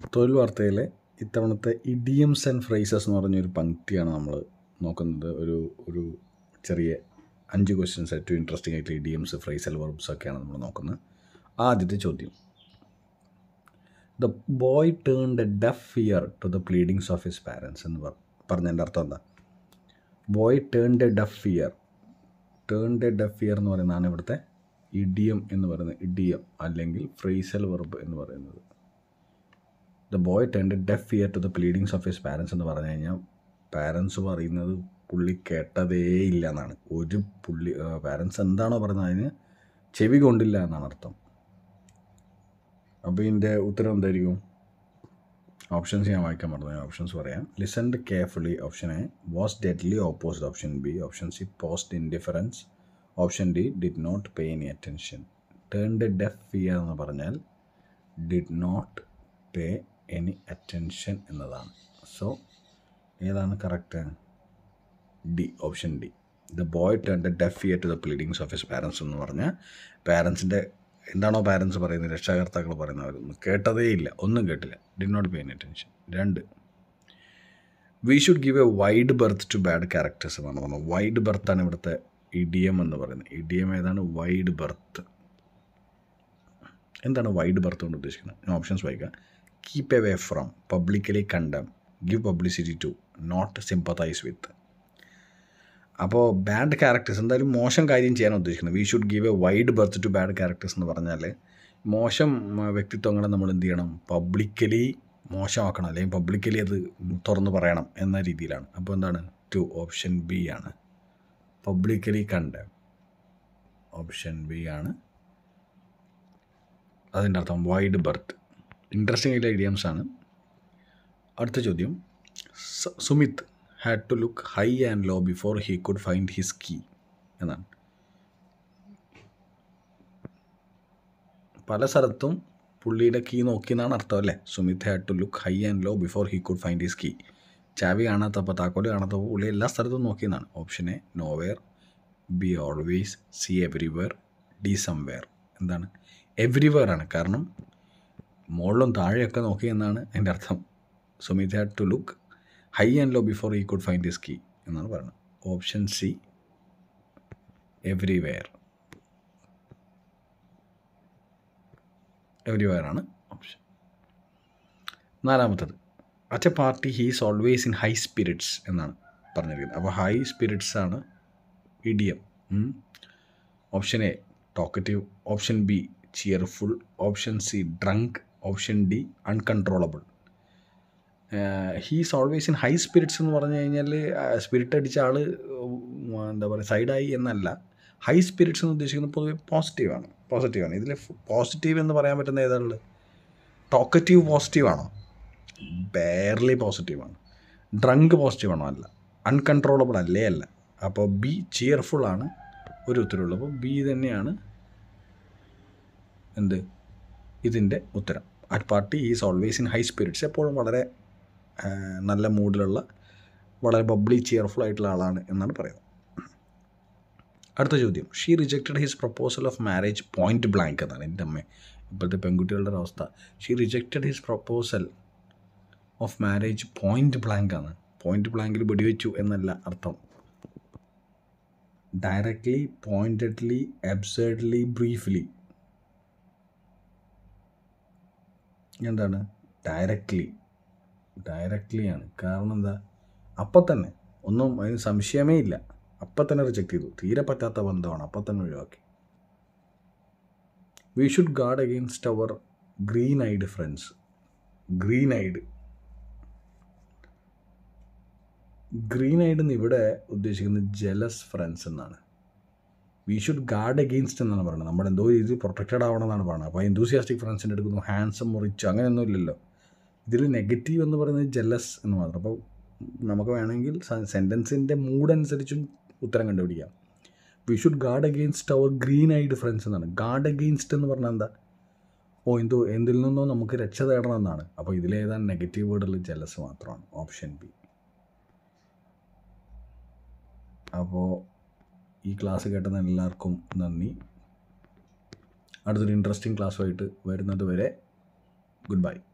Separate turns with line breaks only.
തൊഴിൽ വാർത്തയിലെ ഇത്തവണത്തെ idioms and phrases എന്ന് പറഞ്ഞൊരു പങ്ക്തിയാണ് നമ്മൾ നോക്കുന്നത് ഒരു ഒരു ചെറിയ അഞ്ച് ക്വസ്റ്റ്യൻസ് ഏറ്റവും ഇൻട്രസ്റ്റിംഗ് ആയിട്ടുള്ള ഇഡിയംസ് ഫ്രേസൽ വെർബ്സ് ഒക്കെയാണ് നമ്മൾ നോക്കുന്നത് ആദ്യത്തെ ചോദ്യം the boy turn a deaf ear to the pleadings of his parents എന്ന് പറ പറഞ്ഞതിൻ്റെ അർത്ഥം എന്താ boy turn a deaf ear turn a deaf ear എന്ന് പറയുന്നതാണ് ഇവിടുത്തെ ഇഡിയം എന്ന് പറയുന്നത് ഇഡിയം അല്ലെങ്കിൽ ഫ്രേസൽ വെർബ് എന്ന് പറയുന്നത് the boy tend deaf ear to the pleadings of his parents എന്ന് പറഞ്ഞു കഴിഞ്ഞാൽ പാരൻസ് പറയുന്നത് പുള്ളി കേട്ടതേ ഇല്ല എന്നാണ് ഒരു പുള്ളി പാരൻസ് എന്താണോ പറയുന്നത് അതിന് ചെവി കൊണ്ടില്ല എന്നാണ് അർത്ഥം അപ്പോൾ ഇതിൻ്റെ ഉത്തരം എന്തായിരിക്കും ഓപ്ഷൻസ് ഞാൻ വായിക്കാൻ പറഞ്ഞു ഓപ്ഷൻസ് പറയാം listened carefully option A was deadly opposite option B option C post indifference option D did not pay any attention turned deaf ear എന്ന് പറഞ്ഞാൽ did not pay any attention എന്നതാണ് സോ ഏതാണ് correct D option D the boy turn the deaf ear to the pleadings of his parents എന്ന് പറഞ്ഞാൽ പാരൻസിൻ്റെ എന്താണോ parents പറയുന്നത് രക്ഷാകർത്താക്കൾ പറയുന്നവരൊന്നും കേട്ടതേ ഇല്ല ഒന്നും കേട്ടില്ല did not pay any attention രണ്ട് we should give a wide berth to bad characters എന്നാണ് പറഞ്ഞത് വൈഡ് ബർത്താണ് ഇവിടുത്തെ ഇഡിയം എന്ന് പറയുന്നത് ഇഡിയം ഏതാണ് വൈഡ് ബർത്ത് എന്താണ് വൈഡ് ബർത്ത് കൊണ്ട് ഉദ്ദേശിക്കുന്നത് ഞാൻ ഓപ്ഷൻസ് വായിക്കാം keep away from publicly condemn give publicity to not sympathize with അപ്പോൾ ബാഡ് ക്യാരക്ടേഴ്സ് എന്തായാലും മോശം കാര്യം ചെയ്യാൻ ഉദ്ദേശിക്കുന്നത് we should give a wide berth to bad characters എന്ന് പറഞ്ഞാൽ മോശം വ്യക്തിത്വങ്ങളെ നമ്മൾ എന്ത് ചെയ്യണം പബ്ലിക്കലി മോശമാക്കണം അല്ലെങ്കിൽ പബ്ലിക്കലി അത് തുറന്ന് പറയണം എന്ന രീതിയിലാണ് അപ്പോൾ എന്താണ് ടു ഓപ്ഷൻ ബി ആണ് പബ്ലിക്കലി കണ്ടം ഓപ്ഷൻ ബി ആണ് അതിൻ്റെ അർത്ഥം വൈഡ് ബർത്ത് ഇൻട്രസ്റ്റിംഗ് ആയിട്ടുള്ള ഐഡിയംസ് ആണ് അടുത്ത ചോദ്യം Sumit had to look high and low before he could find his key എന്നാണ് പല സ്ഥലത്തും പുള്ളിയുടെ കീ നോക്കിയെന്നാണ് അർത്ഥം അല്ലേ Sumit had to look high and low before he could find his key ചാവി കാണാത്തപ്പോൾ താക്കോല് കാണാത്തപ്പോൾ പുള്ളി എല്ലാ സ്ഥലത്തും നോക്കിയെന്നാണ് option A nowhere B always C everywhere D somewhere എന്താണ് എവരിവെയർ ആണ് കാരണം മുകളിലും താഴെയൊക്കെ നോക്കി എന്നാണ് എൻ്റെ അർത്ഥം Sumit had to look high and low before he could find his key എന്നാണ് പറയുന്നത് ഓപ്ഷൻ സി എവരിവെയർ എവരിവെയർ ആണ് ഓപ്ഷൻ നാലാമത്തത് at a party he's always in high spirits എന്നാണ് പറഞ്ഞിരിക്കുന്നത് അപ്പോൾ ഹൈ സ്പിരിറ്റ്സ് ആണ് idiom option A talkative option B cheerful option C drunk option D uncontrollable he's always in high spirits എന്ന് പറഞ്ഞു കഴിഞ്ഞാൽ spirit അടിച്ച ആൾ എന്താ പറയുക സൈഡായി എന്നല്ല ഹൈ സ്പിരിറ്റ്സ് എന്ന് ഉദ്ദേശിക്കുന്നത് പൊതുവെ പോസിറ്റീവാണ് പോസിറ്റീവാണ് ഇതിൽ പോസിറ്റീവ് എന്ന് പറയാൻ പറ്റുന്ന ഏതാണ് ടോക്കറ്റീവ് പോസിറ്റീവാണോ ബെയർലി പോസിറ്റീവാണ് ഡ്രങ്ക് പോസിറ്റീവാണോ അല്ല അൺകൺട്രോളബിൾ അല്ലേ അല്ല അപ്പോൾ ബി ചിയർഫുൾ ആണ് ഒരു ഉത്തരവുള്ളൂ അപ്പോൾ ബി തന്നെയാണ് എന്ത് ഇതിൻ്റെ ഉത്തരം at party is always in high spirits എപ്പോഴും വളരെ നല്ല മൂഡിലുള്ള വളരെ ബബ്ലി ചിയർഫുൾ ആയിട്ടുള്ള ആളാണ് എന്നാണ് പറയുന്നത് അടുത്ത ചോദ്യം she rejected his proposal of marriage point blank എന്നാണ് എൻ്റെ അമ്മ ഇപ്പോഴത്തെ പെൺകുട്ടികളുടെ അവസ്ഥ she rejected his proposal of marriage point blank ആണ് പോയിന്റ് ബ്ലാങ്കിൽ വെടിവെച്ചു എന്നല്ല അർത്ഥം ഡയറക്റ്റ്ലി പോയിൻറ്റഡ്ലി അബ്സേർഡ്ലി ബ്രീഫ്ലി എന്താണ് ഡയറക്റ്റ്ലി ഡയറക്റ്റ്ലി ആണ് കാരണം എന്താ അപ്പം തന്നെ ഒന്നും അതിന് സംശയമേ ഇല്ല അപ്പം തന്നെ റിജക്റ്റ് ചെയ്തു തീരെ പറ്റാത്ത ബന്ധമാണ് അപ്പം തന്നെ ഒഴിവാക്കി we should guard against our green eyed friends green eyed green eyed എന്ന് ഇവിടെ ഉദ്ദേശിക്കുന്നത് ജലസ് ഫ്രണ്ട്സ് എന്നാണ് വി ഷുഡ് ഗാർഡ് അഗെയിൻസ്റ്റ് എന്നാണ് പറയുന്നത് നമ്മുടെ എന്തോ രീതി പ്രൊട്ടക്റ്റഡ് ആവണം എന്നാണ് പറയുന്നത് അപ്പോൾ എന്തൂസിയാസ്റ്റിക് ഫ്രണ്ട്സിൻ്റെ എടുക്കുന്നു ഹാൻസം മുറിച്ച് അങ്ങനെയൊന്നും ഇല്ലല്ലോ ഇതിൽ നെഗറ്റീവ് എന്ന് പറയുന്നത് ജെല്ലസ് എന്ന് മാത്രം അപ്പോൾ നമുക്ക് വേണമെങ്കിൽ സെൻറ്റൻസിൻ്റെ മൂഡ് അനുസരിച്ചും ഉത്തരം കണ്ടുപിടിക്കാം we should guard against our green eyed friends എന്നാണ് ഗാർഡ് അഗെയിൻസ്റ്റ് എന്ന് പറഞ്ഞാൽ എന്താ ഓ എന്തോ എന്തിൽ നിന്നോ നമുക്ക് രക്ഷ തേടണം എന്നാണ് അപ്പോൾ ഇതിലേതാണ് നെഗറ്റീവ് വേർഡുള്ള ജെല്ലസ് മാത്രമാണ് ഓപ്ഷൻ ബി അപ്പോൾ ഈ ക്ലാസ് കേട്ടതിന് എല്ലാവർക്കും നന്ദി അടുത്തൊരു ഇൻട്രസ്റ്റിംഗ് ക്ലാസ്സുമായിട്ട് വരുന്നത് വരെ ഗുഡ് ബൈ